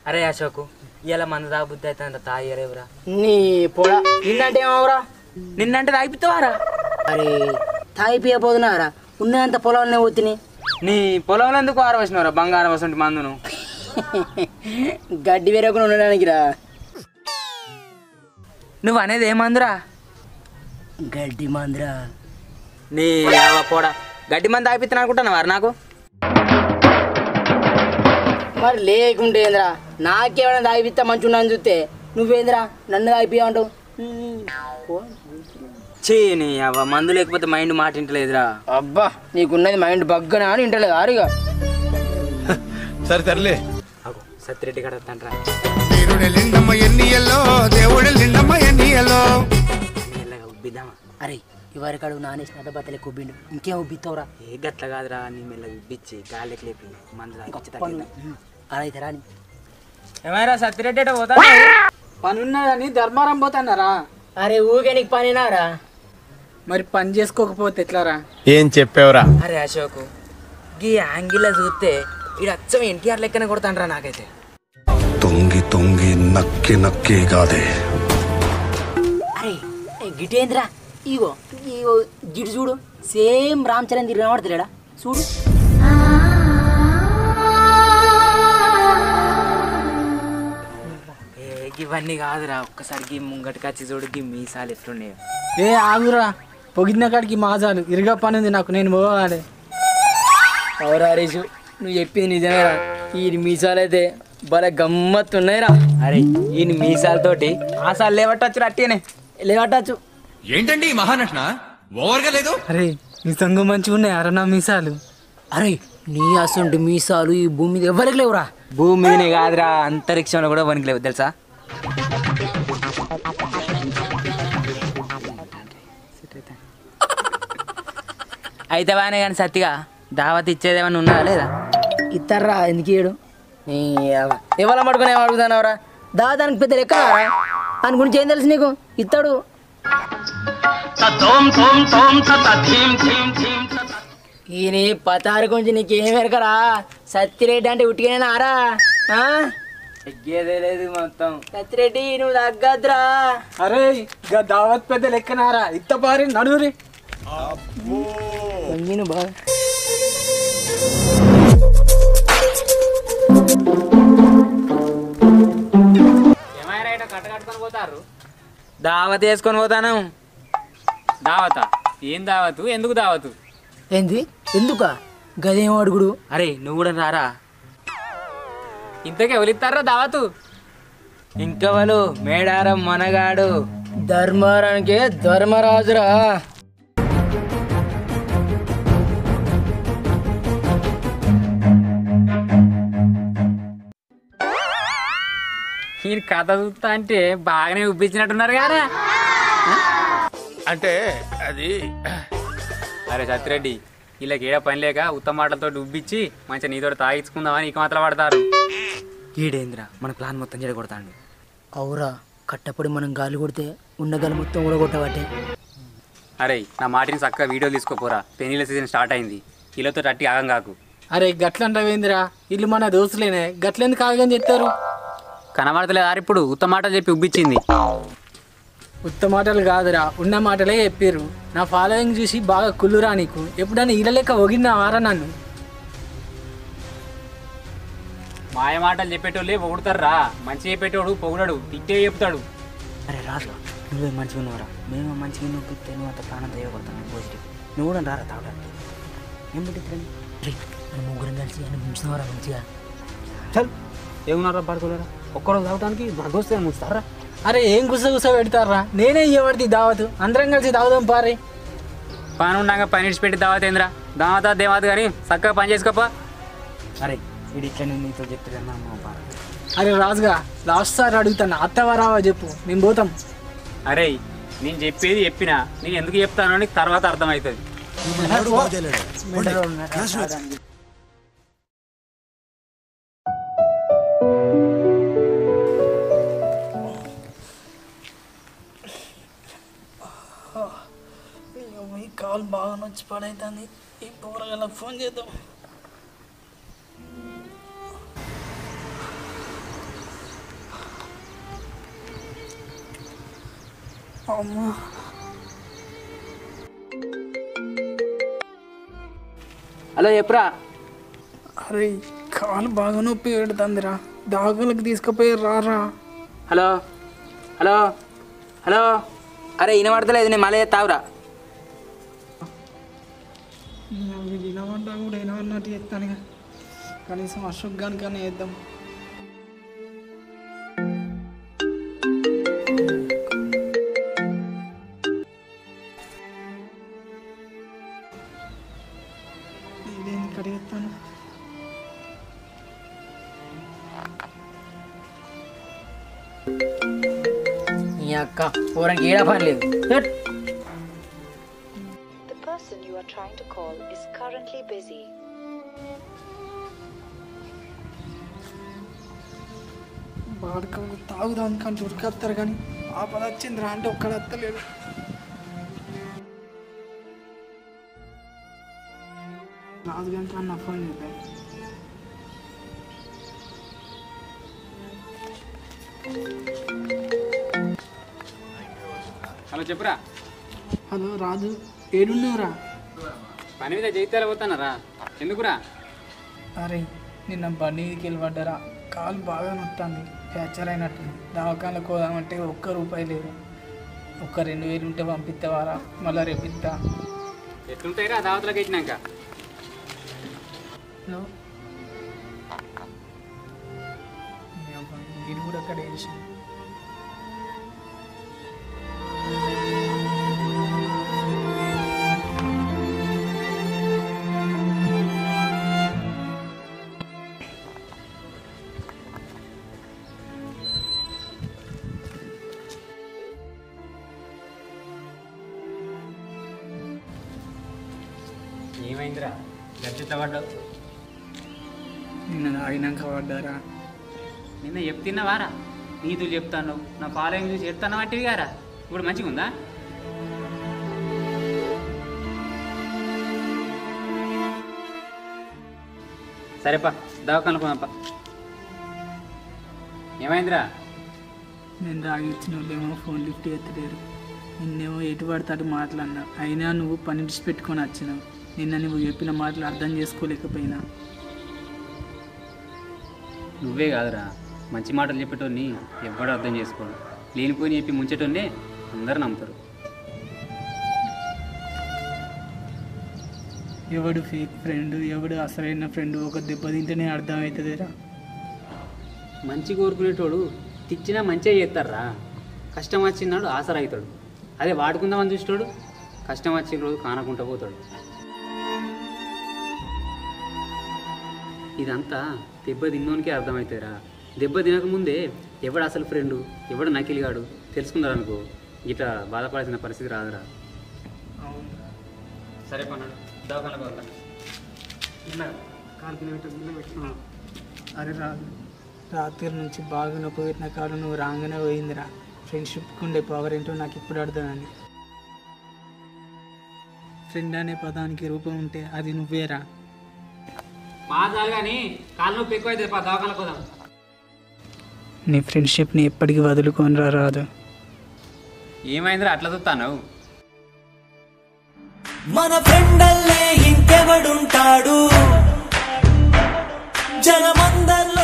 అరే అశోకు ఇలా మందు తాగుబుద్ధి అవుతుంది తాగలేవురా నీ పొడ నిన్నంటే ఏమవరా నిన్నంటే తాగిపిస్తావారా అరే తాగిపోయపోతున్నారా ఉన్నంత పొలాలనే పోతిని నీ పొలంలో ఎందుకు ఆరవచ్చినవరా బంగారం వసంటి మందును గడ్డి వేరకుండా ఉండడానికి రా నువ్వు అనేది ఏ మందురా గడ్డి మందిరా నీ అవ్వ పోడ గడ్డి మంది తాగిపిస్తాను అనుకుంటున్నావారు నాకు మరి లేకుంటే ఏంద్రా నాకేమైనా తాగిపిస్తా మంచి ఉన్నాను చూస్తే నువ్వేంద్రా నన్ను తాగిపోయావు చీ నీ అవ్వ మందు లేకపోతే మైండ్ మాట ఇంటలేదురా అబ్బా నీకున్నది మైండ్ బగ్గన అని ఇంటలేదు ఆరుగా సరే తరలే అగో సత్తిరెడ్డి కడ తండ్రా వీరుడెలిండమ్మ ఎన్నియల్లో దేవుడెలిండమ్మ ఎన్నియల్లో మెల్లగా ఉబ్బిద్దామా అరే ఇవరికాడు నానేసిన అడ్డబత్తలే కొబ్బిండు ఇంకేం ఉబ్బిస్తావురా ఏ గట్ల కాదురా నీ మెల్లగా ఉబ్బిచ్చి గాలికి లేపి మందు తాగిచ్చి పన్ను తగ్గిద్దాం. అలా అయితే రాని ఏమైనా సత్తిరెడ్డి ఎటో పోతా పని ఉన్నదని ధర్మారం పోతున్నారా అరే ఊకే నీకు పనినారా మరి పని చేసుకోకపోతే ఎట్లారా ఏం చెప్పావురా అరే అశోక్ గీ యాంగిల్ చూస్తే ఇడు అచ్చం ఎన్టీఆర్ లెక్కనే కొడతాండ్రా నాకైతే తొంగి తొంగి నక్కి నక్కి గాదే అరే ఏ గిటేంద్రా ఇగో ఇగో గిటు చూడు సేమ్ రామ్ చరణ్ తిరిగి కనబడతలేడా చూడు ఏ ఇవన్నీ కాదురా ఒక్కసారి గీ ముంగటికి వచ్చి చూడు గీ మీసాలు ఎట్లున్నాయో ఏ ఆగురా పొగిడిన కాడికి మాజాలు ఇరుగా పని ఉంది నాకు నేను పోవాలి అవురా హరీషు నువ్వు చెప్పింది నిజమేరా ఈ మీసాలైతే భలే గమ్మత్తు ఉన్నాయిరా అరే ఈ మీసాలతోటి ఆసాలు లేవట్టచ్చు అట్టేనే లేవట్టచ్చు ఏంటండి ఈ మహానటన ఓవర్గా లేదు అరే నీ సంఘం మంచిగా ఉన్నాయి అరనా మీసాలు అరే నీ అసంటి మీసాలు ఈ భూమి మీద ఎవరికి లేవురా భూమి మీదనే కాదురా అంతరిక్షంలో కూడా వణికిలేవు తెలుసా అయితే బాగానే కానీ సత్తిగా దావత్ ఇచ్చేదేమన్నా ఉన్నదా లేదా ఇస్తారా ఎందుకు ఇయ్యడు నీ అవ్వ. ఎవరు పట్టుకుని ఏం అడుగుతున్నావురా దా దానికి పెద్ద లెక్క దాని గురించి ఏం తెలుసు నీకు ఇస్తాడు ఈయన పతారు గురించి నీకేం వెరకరా సత్తిరెడ్డి అంటే ఉట్టిగానే ఆరా ఆ? ఎగ్గేదే లేదు మొత్తం సత్తిరెడ్డి నువ్వు తగ్గద్దురా అరే ఇక దావత్ పెద్ద లెక్కనారా ఇత్త పారి నడువురి వంగిను బాగా దావత్ వేసుకొని పోతాను దావతా ఏం దావతు ఎందుకు దావతు ఏంది ఎందుక గదేం అడుగుడు అరే నువ్వు కూడా రారా ఇంతకే ఎవరిస్తారా దావతు ఇంకా వాళ్ళు మేడారం మనగాడు ధర్మారానికి ధర్మరాజురా ఈ కథ చూస్తా అంటే బాగానే ఉబ్బించినట్టున్నారు కదా అంటే అది అరే సత్యరెడ్డి వీళ్ళకి ఏడ పని లేక ఉత్తమ మాటలతో ఉబ్బిచ్చి మంచిగా నీతో తాగించుకుందామని ఇక మాత్రం పడతారు ఈడేంద్ర మన ప్లాన్ మొత్తం చెడగొడతాండు అవురా కట్టపడి మనం గాలి కొడితే ఉన్న గాలి మొత్తం కూడా కొట్టబట్టే అరే నా మాటిని చక్కగా వీడియో తీసుకోపోరా పెనీల సీజన్ స్టార్ట్ అయింది వీళ్ళతో టట్టి ఆగం కాకు అరే గట్లంటావేందిరా ఇల్లు మన దోస్తులేనే గట్లెందుకు ఆగని చెప్తారు కనబడతలేదు ఆరు ఇప్పుడు ఉత్తమ మాటలు చెప్పి ఉబ్బిచ్చింది ఉత్త మాటలు కాదురా ఉన్న మాటలే చెప్పారు నా ఫాలోయింగ్ చూసి బాగా కుళ్ళురా నీకు ఎప్పుడైనా ఈల లెక్క ఒగినావారా నన్ను మాయ మాటలు చెప్పేటోళ్ళే పొగుడతారా మంచి చెప్పేటోడు పొగుడడు తిట్టే చెప్తాడు అరే రాజు నువ్వే మంచిగా ఉన్నావురా మేము మంచిగా నొప్పితే నువ్వు అంత ప్రాణం దయ్యకొడతాను పాజిటివ్ నువ్వు కూడా రారా తాగడానికి ఏం పెట్టిద్దని మన ముగ్గురం కలిసి అని ముంచినవరా మంచిగా చల్ ఏమున్నారా పడుకోలేరా ఒక్కరోజు తాగడానికి బగ్గొస్తే ముస్తారా అరే ఏం గుస గుస పెడతారా నేనే ఇవ్వబడి దావతు అందరం కలిసి తాగుదాం పారే పని ఉన్నాక పని ఇడిచిపెట్టి దావత్ ఏంద్రా దావత దేవత కానీ చక్కగా పని చేసుకోపా అరే వీడు ఇట్లా నేను నీతో చెప్తున్నా మా బాధ అరే రాజుగా లాస్ట్ సార్ అడుగుతాను అత్తవా రావా చెప్పు మేము పోతాం అరే నేను చెప్పేది చెప్పినా నేను ఎందుకు చెప్తానో నీకు తర్వాత అర్థమవుతుంది ఈ కాల్ బాగా నచ్చి పడైతుంది ఈ పోరగాళ్ళకి ఫోన్ చేద్దాం హలో చెప్పురా అరే కాలు బాగా నొప్పి పెడుతుందిరా దాగులకు తీసుకుపోయి రారా హలో హలో హలో అరే వినబడతలేదు నేను మళ్ళీ తావురా వినమంటా కూడా వినమన్నట్టు చెప్తాను ఇక. కనీసం అశోక్ గాని కానీ వేద్దాం ఇదేంది కడిగేస్తాను నీ అక్క పూరానికి ఏడా పని లేదు హెట్. The person you are trying to call is currently busy. వాడుకో తాగుదాం కానీ ఉరికొస్తారు కానీ ఆ పద వచ్చిందిరా అంటే ఒక్కడ వస్తలేడు రాజు గంట నా ఫోన్ చేద్దాం హలో చెప్పురా హలో రాజు ఏడున్నావురా పని మీద జైత్యాల పోతానరా ఎందుకురా అరే నిన్న బండి మీదకి వెళ్ళి పడ్డరా కాలు బాగా నొత్తుంది ఫ్రాక్చర్ అయినట్టు దవాఖానకు పోదామంటే ఒక్క రూపాయి లేదు ఒక్క రెండు వేలు ఉంటే పంపిస్తావారా మళ్ళీ రేపు ఇస్తా ఎట్లుంటాయిరా దావతలకు ఇచ్చినాక హలో వీడు కూడా అక్కడ వేసి ఏమైందిరా గట్టిట్లా పడ్డావు నిన్న తాగినాక పడ్డారా నిన్న చెప్తున్నావారా నీతులు చెప్తాను నా ఫాలోయింగ్ చూసి చెప్తాను వంటివి గారా ఇప్పుడు మంచిగా ఉందా సరేపా దవాఖానకు పోదాంపా ఏమైందిరా నేను తాగి ఇచ్చిన వాళ్ళేమో ఫోన్ లిఫ్ట్ ఎత్తలేరు నిన్నేమో ఎటు పడితే అటు మాట్లాడినా అయినా నువ్వు పని విడిచి పెట్టుకొని వచ్చినావు నిన్న నువ్వు చెప్పిన మాటలు అర్థం చేసుకోలేకపోయినా నువ్వే కాదురా మంచి మాటలు చెప్పేటోని ఎవ్వడూ అర్థం చేసుకోడు లేనిపోయి చెప్పి ముంచేటోనే అందరూ నమ్ముతారు ఎవడు ఫేక్ ఫ్రెండ్ ఎవడు అసలైన ఫ్రెండ్ ఒక దెబ్బ తింటేనే అర్థమవుతుందిరా మంచి కోరుకునేటోడు తిచ్చినా మంచిగా చేస్తారా కష్టం వచ్చినాడు ఆసరా అవుతాడు అదే వాడుకుందామని చూసేటోడు కష్టం వచ్చిన రోజు కానకుంటా పోతాడు ఇదంతా దెబ్బ తిన్నోనికే అర్థమవుతాయిరా దెబ్బ తినకముందే ఎవడు అసలు ఫ్రెండు ఎవడు నకిలిగాడు తెలుసుకున్నారనుకో ఇట్లా బాధపడాల్సిన పరిస్థితి రాదురా సరే పన్నాడు దవాఖానకు వెళ్తా ఇలా కాలు కిలోమీటర్ ముందు పెట్టుకున్నావు అరే రాదు రాత్రి నుంచి బాగా నొప్పి పెట్టిన కాలు నువ్వు రాగానే పోయిందిరా ఫ్రెండ్షిప్కి ఉండే పవర్ ఏంటో నాకు ఇప్పుడు అర్థమైంది ఫ్రెండ్ అనే పదానికి రూపం ఉంటే అది నువ్వేరా మా చాలు కానీ కాలు నొప్పి ఎక్కువ అయితే దవాఖానకు పోదాం నీ ఫ్రెండ్షిప్ని ఎప్పటికీ వదులుకొని రా రాదు ఏమైందిరా అట్లా చూస్తాను మన ఫ్రెండల్లే ఇంకెవడుంటాడు జనమందరిలో